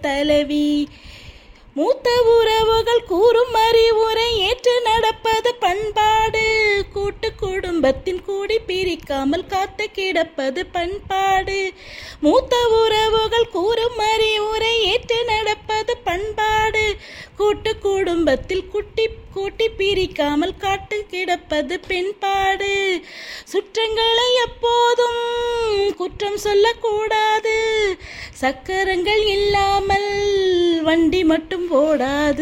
தலைவி மூத்த உறவுகள் கூறும் அறிவுரை ஏற்று நடப்பது பண்பாடு கூட்டு குடும்பத்தின் கூடி பிரிக்காமல் காத்து கிடப்பது பண்பாடு மூத்த உறவுகள் கூறும் அறிவுரை ஏற்று நடப்பது பண்பாடு கூட்டு குடும்பத்தில் குட்டி கூட்டி பிரிக்காமல் காட்டு கிடப்பது பெண்பாடு சுற்றங்களை எப்போதும் குற்றம் சொல்லக்கூடாது சக்கரங்கள் இல்லாமல் வண்டி மட்டும் ஓடாது